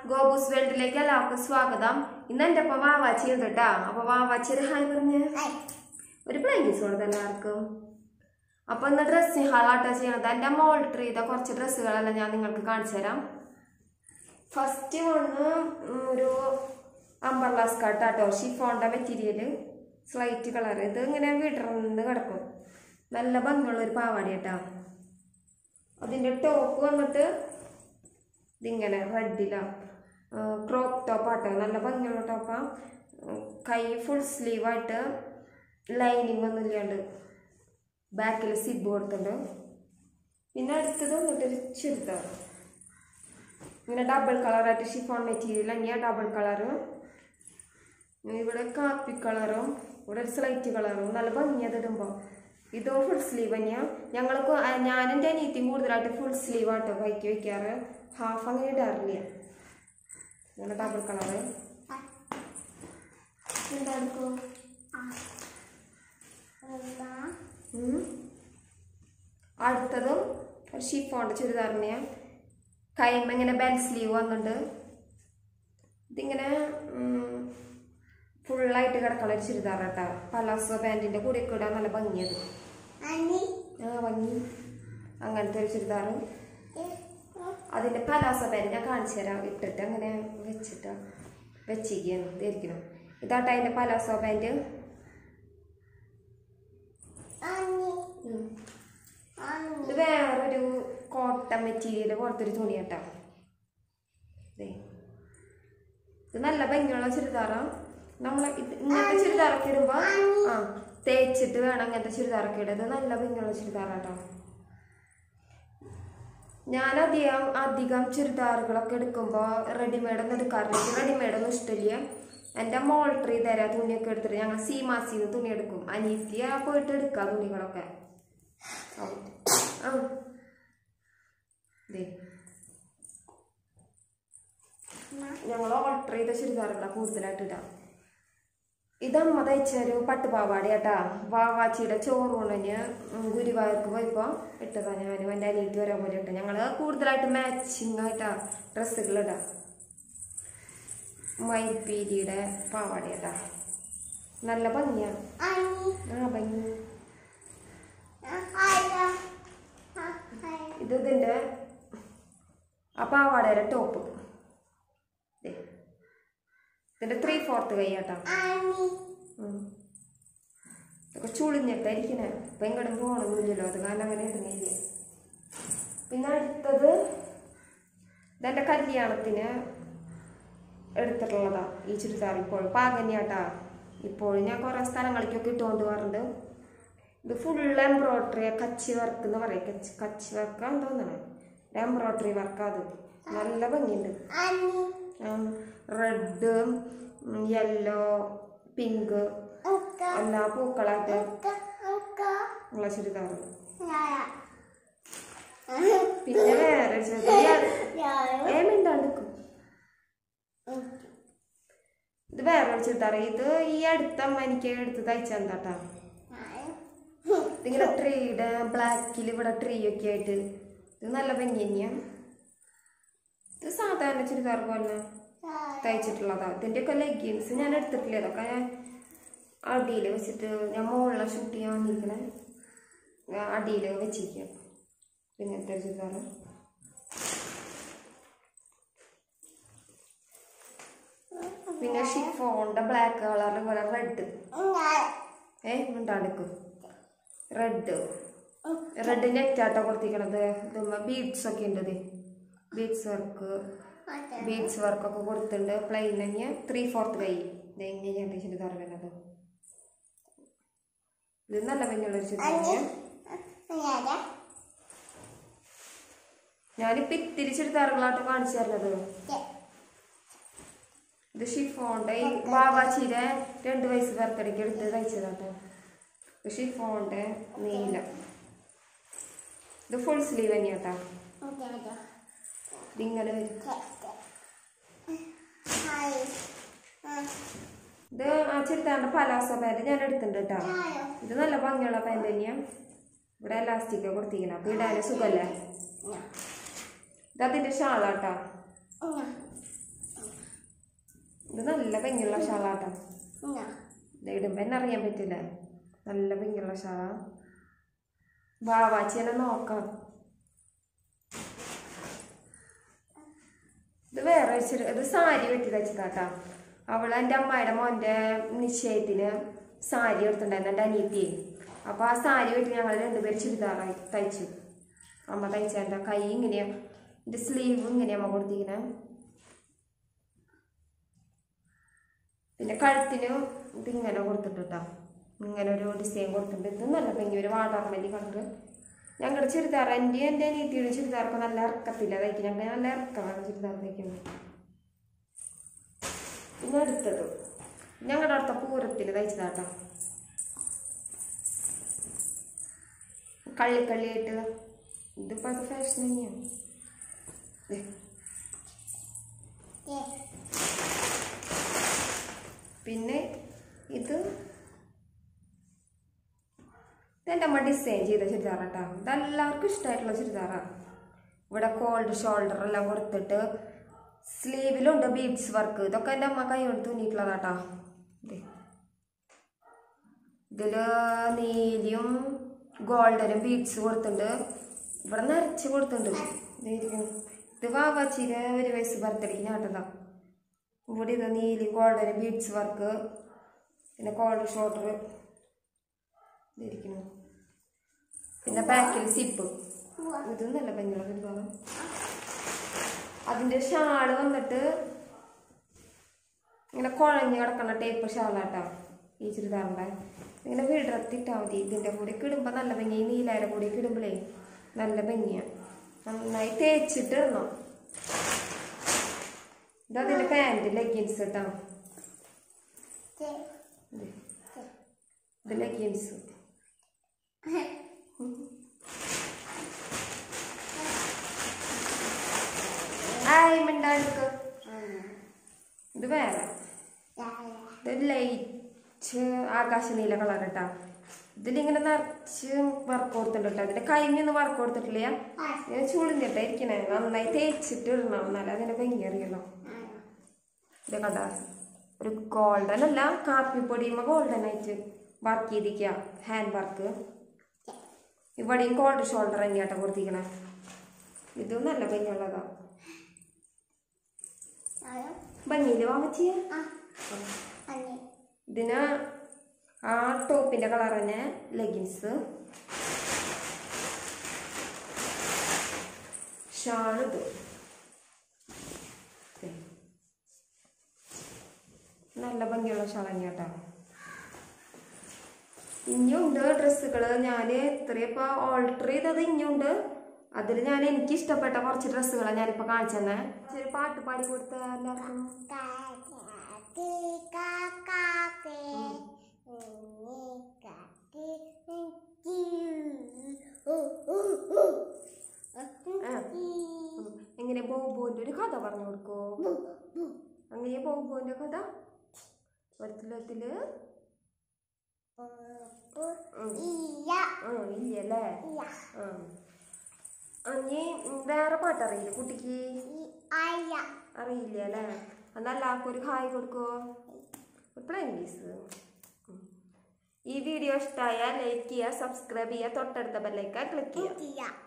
ഗോബൂസ് വേൾഡിലേക്ക് എല്ലാവർക്കും സ്വാഗതം ഇന്ന് എൻ്റെ ഒപ്പം വാവാച്ചി ഉണ്ട് കേട്ടാ അപ്പൊ വാവാച്ചി ഒരു ഹായ് പറഞ്ഞ് ഒരു ബ്ലാങ്കീസ് കൊടുത്ത് എല്ലാവർക്കും അപ്പൊ ഇന്ന് ഡ്രസ്സിങ് ഹാളാട്ടോ ചെയ്യണത് എൻ്റെ മോൾട്ടർ ചെയ്ത കുറച്ച് ഡ്രസ്സുകളെല്ലാം ഞാൻ നിങ്ങൾക്ക് കാണിച്ചു തരാം ഫസ്റ്റ് ഒന്ന് ഒരു അമ്പർല സ്കർട്ടാട്ടോ ഷിഫോണിൻ്റെ മെറ്റീരിയൽ സ്ലൈറ്റ് കളർ ഇത് ഇങ്ങനെ വിടർന്ന് കിടക്കും നല്ല ഭംഗിയുള്ള ഒരു പാവാടി കേട്ടോ അതിൻ്റെ ടോപ്പ് വന്നിട്ട് ഇതിങ്ങനെ റെഡിലാണ് ക്രോപ്പ് ടോപ്പ് ആട്ടോ നല്ല ഭംഗിയുള്ള ടോപ്പാ കൈ ഫുൾ സ്ലീവായിട്ട് ലൈനിങ് ഒന്നും ഇല്ലാണ്ട് ബാക്കിൽ സിബ് കൊടുത്തിട്ടുണ്ട് പിന്നെ അടുത്തത് വന്നിട്ടൊരു ചുരിദാർ ഇങ്ങനെ ഡബിൾ കളറായിട്ട് ഷിഫോൺ മെറ്റീരിയൽ തന്നെയാണ് ഡബിൾ കളറ് ഇവിടെ കാപ്പി കളറും ഇവിടെ ഒരു സ്ലൈറ്റ് കളറും നല്ല ഭംഗിയത് ഇടുമ്പോൾ ഇതും ഫുൾ സ്ലീവ് തന്നെയാണ് ഞങ്ങൾക്ക് ഞാനും എൻ്റെ അനിയത്തിയും കൂടുതലായിട്ട് ഫുൾ സ്ലീവ് ആട്ടോ കൈക്ക് വെക്കാറ് ഹാഫ് അങ്ങനെ ഇടാറില്ല ഇങ്ങനെ ഡബിൾ കളറ് എന്തായിരിക്കും അടുത്തതും ഒരു ഷിഫോണ്ട് ചുരിദാറിനെയാ കൈമ ഇങ്ങനെ ബെൽ സ്ലീവ് വന്നിട്ടുണ്ട് ഇതിങ്ങനെ ഫുള്ളായിട്ട് കിടക്കണ ഒരു ചുരിദാർ കേട്ടോ പലാസോ പാൻറ്റിൻ്റെ കൂടെയൊക്കെ ഇടാൻ നല്ല ഭംഗിയത് ആ ഭംഗി അങ്ങനത്തെ ഒരു ചുരിദാർ അതിൻ്റെ പലാസോ പാൻറ്റ് ഞാൻ കാണിച്ചു തരാം ഇട്ടിട്ട് അങ്ങനെ വെച്ചിട്ട് വെച്ചിരിക്കുകയാണ് ധരിക്കണം ഇതാട്ടോ അതിൻ്റെ പലാസോ പാൻറ്റ് ഇത് വേറൊരു കോട്ടൺ മെറ്റീരിയൽ പോലത്തെ ഒരു തുണി കേട്ടോ ദേ. ഇത് നല്ല ഭംഗിയുള്ള ചുരിദാറാണ് നമ്മൾ ഇത് ഇങ്ങനത്തെ ചുരിദാറൊക്കെ ഇടുമ്പോൾ ആ തേച്ചിട്ട് വേണം അങ്ങനത്തെ ചുരിദാറൊക്കെ ഇടുക ഇത് നല്ല ഭംഗിയുള്ള ചുരിദാറാട്ടോ ഞാൻ അധികം അധികം ചുരിദാറുകളൊക്കെ എടുക്കുമ്പോൾ റെഡിമെയ്ഡ് ഒന്നും എടുക്കാറില്ല എനിക്ക് റെഡിമെയ്ഡ് ഒന്നും ഇഷ്ടമില്ല എൻ്റെ മോൾട്ടറി തരാ തുണിയൊക്കെ എടുത്തിട്ട് ഞങ്ങൾ സീമാസിന്ന് തുണി എടുക്കും അനീത്തിയ പോയിട്ട് എടുക്കുക തുണികളൊക്കെ ആ ദേ ഞങ്ങൾ ഓൾട്ടർ ചെയ്ത ചുരിദാറുകളാണ് കൂടുതലായിട്ട് ഇടാം ഇതമ്മ തയ്ച്ചൊരു പട്ടുപാവാടി കേട്ടാ വാവാച്ചിയുടെ ചോറൂണിന് ഗുരുവായൂർക്ക് പോയപ്പോൾ ഇട്ടതാ ഞാനും എൻ്റെ അനിയത്തി വരെ പോലെ ഇട്ടു ഞങ്ങൾ കൂടുതലായിട്ട് മാച്ചിങ് ആയിട്ടാ ഡ്രസ്സുകൾ ഇടാം മൈപ്പീരിയുടെ പാവാടി കേട്ടാ നല്ല ഭംഗിയാണ് ആ ഭംഗി ഇത് ഇതിൻ്റെ ആ പാവാടയുടെ ടോപ്പ് ദേ. ഇതിന്റെ ത്രീ ഫോർത്ത് കൈ കേട്ടോ ഇതൊക്കെ ചുളിഞ്ഞിട്ടായിരിക്കണേ ഇപ്പൊ എങ്ങോട്ടും പോകണമെന്നില്ലല്ലോ അത് കാരണം അങ്ങനെ ഇടുന്നില്ല പിന്നെ അടുത്തത് ഇതെന്റെ കല്യാണത്തിന് എടുത്തിട്ടുള്ളതാ ഈ ചുരിദാർ ഇപ്പോൾ പാകന്യാട്ടാ ഇപ്പോഴും ഞാൻ കുറേ സ്ഥലങ്ങളിലേക്കൊക്കെ ഇട്ടുകൊണ്ട് പോകാറുണ്ട് ഇത് ഫുൾ എംബ്രോയിഡറി കച്ചി വർക്ക് എന്ന് പറയും കച്ചി കച്ചി വർക്കാന്ന് തോന്നണേ എംബ്രോയിഡറി വർക്ക് അത് നല്ല ഭംഗിയുണ്ട് റെഡ് യെല്ലോ പിങ്ക് എല്ലാ പൂക്കളായിട്ട് ഉള്ള ചുരിദാർ പിന്നെ വേറെ ചുരിദാർ ഏമിണ്ടാണ്ടിക്കും ഇത് വേറൊരു ചുരിദാർ ഇത് ഈ അടുത്ത അമ്മ എനിക്ക് എടുത്ത് തയ്ച്ചെന്താട്ടാ ഇതിങ്ങനെ ട്രീയുടെ ബ്ലാക്കിൽ ഇവിടെ ട്രീ ഒക്കെ ആയിട്ട് ഇത് നല്ല ഭംഗി തന്നെയാണ് ഇത് സാധാരണ ചുരിദാർ പോലെ തയ്ച്ചിട്ടുള്ളതാ ഇതിൻ്റെയൊക്കെ ലെഗിൻസ് ഞാൻ എടുത്തിട്ടില്ല അതൊക്കെ ഞാൻ അടിയിൽ വെച്ചിട്ട് ഞാൻ മുകളിലെ ഷൂട്ട് ചെയ്യാൻ വന്നിരിക്കണേ അടിയിൽ വെച്ചിരിക്കുക ഇങ്ങനത്തെ ചുരിദാർ പിന്നെ ഷിഫോണിൻ്റെ ബ്ലാക്ക് കളറിൽ പോലെ റെഡ് ഏ ഉണ്ടാണ്ടിക്കും റെഡ് റെഡ് നെറ്റാട്ടോ കൊടുത്തിരിക്കണത് ഇതുമ്മ ബീഡ്സ് ഒക്കെ ഉണ്ട് ബീഡ്സ് വർക്ക് ബീഡ്സ് വർക്കൊക്കെ കൊടുത്തിട്ടുണ്ട് പ്ലെയിൻ തന്നെ ത്രീ ഫോർത്ത് കൈ ഇത് എങ്ങനെയാണ് ചുരിദാർ വരുന്നത് ഇത് നല്ല ഭംഗിയുള്ളൊരു ചുരിദാർ ഞാനിപ്പോ ഇത്തിരി ചുരിദാറുകളായിട്ട് കാണിച്ചു തരുന്നത് ഇത് ഷിഫോണിന്റെ ഈ വാവാച്ചിയുടെ രണ്ട് വയസ്സ് ബർത്ത്ഡേക്ക് എടുത്ത് തയ്ച്ചതാട്ടോ ഇത് ഷിഫോണിന്റെ നീല ഇത് ഫുൾ സ്ലീവ് തന്നെയാട്ടോ ഇതിങ്ങനെ വരും ഇത് ആ ചുരിദാറിന്റെ പലാസോ പാൻറ് ഞാൻ എടുത്തിട്ടുണ്ട് കേട്ടോ ഇത് നല്ല ഭംഗിയുള്ള പാൻറ് തന്നെയാണ് ഇവിടെ എലാസ്റ്റിക് കൊടുത്തിരിക്കണം അപ്പൊ ഇടാനും സുഖല്ലേ ഇത് അതിന്റെ ഷാളാട്ടോ നല്ല ഭംഗിയുള്ള ഷാളാട്ടോ ഇത് ഇടുമ്പോ എന്നെ അറിയാൻ പറ്റില്ല നല്ല ഭംഗിയുള്ള ഷാള വാവാച്ചിനെ നോക്കാം ഇത് വേറെ ഒരു ചെറിയ ഇത് സാരി വെട്ടി തച്ചതാട്ടാ അവള് എൻ്റെ അമ്മായിയുടെ മോൻ്റെ നിശ്ചയത്തിന് സാരി എടുത്തിട്ടുണ്ടായിരുന്നു എൻ്റെ അനിയത്തിയെ അപ്പൊ ആ സാരി വെട്ടി ഞങ്ങൾ രണ്ടുപേരും ചുരിദാറായി തയ്ച്ചു അമ്മ തയ്ച്ച എൻ്റെ കൈ ഇങ്ങനെയാ എൻ്റെ സ്ലീവ് ഇങ്ങനെയാ അമ്മ കൊടുത്തിരിക്കണേ പിന്നെ കഴുത്തിന് ഇതിങ്ങനെ കൊടുത്തിട്ടാ ഇങ്ങനെ ഒരു ഡിസൈൻ കൊടുത്തിട്ടുണ്ട് ഇത് നല്ല ഭംഗി ഒരു വാടാർമല്ലി കളറ് ഞങ്ങളുടെ ചുരിദാർ എൻ്റെ എൻ്റെ അനിയത്തിയുടെ ചുരിദാറൊക്കെ നല്ല ഇറക്കത്തില്ല തയ്ക്കും ഞങ്ങൾ നല്ല ഇറക്കമാണ് ചുരിദാർ തയ്ക്കുന്നത് പിന്നെ അടുത്തത് ഞങ്ങളുടെ അടുത്ത പൂരത്തിൽ തയ്ച്ചതാട്ടോ കള്ളിക്കള്ളിയായിട്ട് ഇതിപ്പോ അത് ഫാഷൻ തന്നെയാണ് ദേ. പിന്നെ ഇത് ഇതെൻ്റെ അമ്മ ഡിസൈൻ ചെയ്ത ചുരിദാർ കേട്ടോ ഇതെല്ലാവർക്കും ഇഷ്ടമായിട്ടുള്ള ചുരിദാറാണ് ഇവിടെ കോൾഡ് ഷോൾഡർ എല്ലാം കൊടുത്തിട്ട് സ്ലീവിലുണ്ട് ബീഡ്സ് വർക്ക് ഇതൊക്കെ എൻ്റെ അമ്മ കൈ കൊണ്ട് തുന്നിയിട്ടുള്ളതാട്ടോ ദേ. ഇതില് നീലിയും ഗോൾഡനും ബീഡ്സ് കൊടുത്തിട്ടുണ്ട് ഇവിടെ നിറച്ച് കൊടുത്തിട്ടുണ്ട് ദേ ഇരിക്കുന്നു. ഇത് വാവാച്ചിയുടെ ഒരു വയസ്സ് ബർത്ത്ഡേക്ക് ഞാട്ടതാ ഇവിടെ ഇത് നീലി ഗോൾഡൻ ബീഡ്സ് വർക്ക് പിന്നെ കോൾഡ് ഷോൾഡർ ഇരിക്കുന്നു പിന്നെ ബാക്കിൽ സിപ്പ് ഇത് നല്ല ഭംഗിയുള്ള ചുരിദാറ് അതിന്റെ ഷാള് വന്നിട്ട് ഇങ്ങനെ കുഴഞ്ഞ് കിടക്കുന്ന ടൈപ്പ് ഷാളാട്ടോ ഈ ചുരിദാറിന്റെ ഇങ്ങനെ വിടർത്തിട്ടാ മതി ഇതിന്റെ കൂടെ കിടുമ്പോ നല്ല ഭംഗി ഈ നീലയുടെ കൂടെ കിടുമ്പോഴേ നല്ല ഭംഗിയാണ് നന്നായി തേച്ചിട്ട് ഇടണം ഇത് അതിന്റെ പാന്റ് ലെഗിൻസ് കേട്ടോ ഇത്. ഇത് ലെഗിൻസ് ആയി മിണ്ടാണ്ടിക്ക് ഇത് വേറെ ഇത് ലൈറ്റ് ആകാശ നീല കളർ കേട്ടാ ഇതിലിങ്ങനെ നിറച്ച് വർക്ക് കൊടുത്തിട്ടുണ്ട് കേട്ടോ അതിന്റെ കൈമൊന്നും വർക്ക് കൊടുത്തിട്ടില്ല ഇങ്ങനെ ചുളിഞ്ഞിട്ടാ ഇരിക്കണേ നന്നായി തേച്ചിട്ട് ഇടണം എന്നാലും അതിന്റെ ഭംഗി അറിയണം ഇത് കണ്ട ഒരു ഗോൾഡൻ അല്ല കാപ്പിപ്പൊടിയുമ്പോ ഗോൾഡൻ ആയിട്ട് വർക്ക് ചെയ്തിരിക്കുക ഹാൻഡ് വർക്ക് ഇവിടെയും ഗോൾഡ് ഷോൾഡർ തന്നെയാട്ടോ കൊടുത്തിരിക്കണേ ഇതും നല്ല ഭംഗിയുള്ളതാ ഭംഗിയില് വാങ്ങിച്ചിയ ഇതിന് ആ ടോപ്പിന്റെ കളർ തന്നെ ലെഗിൻസ് ഷാൾ ഇത് ദേ. നല്ല ഭംഗിയുള്ള ഷാൾ തന്നെയാട്ടോ ഇനിയുണ്ട് ഡ്രസ്സുകൾ ഞാൻ ഇത്രയപ്പോ ഓൾട്ടർ ചെയ്തത് ഇനിയുണ്ട് അതിൽ ഞാൻ എനിക്ക് ഇഷ്ടപ്പെട്ട കുറച്ച് ഡ്രസ്സുകളാണ് ഞാനിപ്പോ കാണിച്ചു തന്നെ ചെറിയ പാട്ട് പാടി കൊടുത്ത എല്ലാവർക്കും ഉം. എങ്ങനെ ബോബോന്റെ ഒരു കഥ പറഞ്ഞു കൊടുക്കോ അങ്ങനെ ബോബോന്റെ കഥ ഒരത്തിലൊരത്തില് ഇല്ലല്ലേ അഞ്ഞി വേറെ പാട്ടറിയില്ല കുട്ടിക്ക് അറിയില്ല അല്ലേ എന്നാൽ എല്ലാവർക്കും ഒരു ഹായ് കൊടുക്കോ പ്ലീസ് ഈ വീഡിയോ ഇഷ്ടമായാൽ ലൈക്ക് ചെയ്യുക സബ്സ്ക്രൈബ് ചെയ്യുക തൊട്ടടുത്ത ബെല്ലൈക്കാൻ ക്ലിക്ക് ചെയ്യുക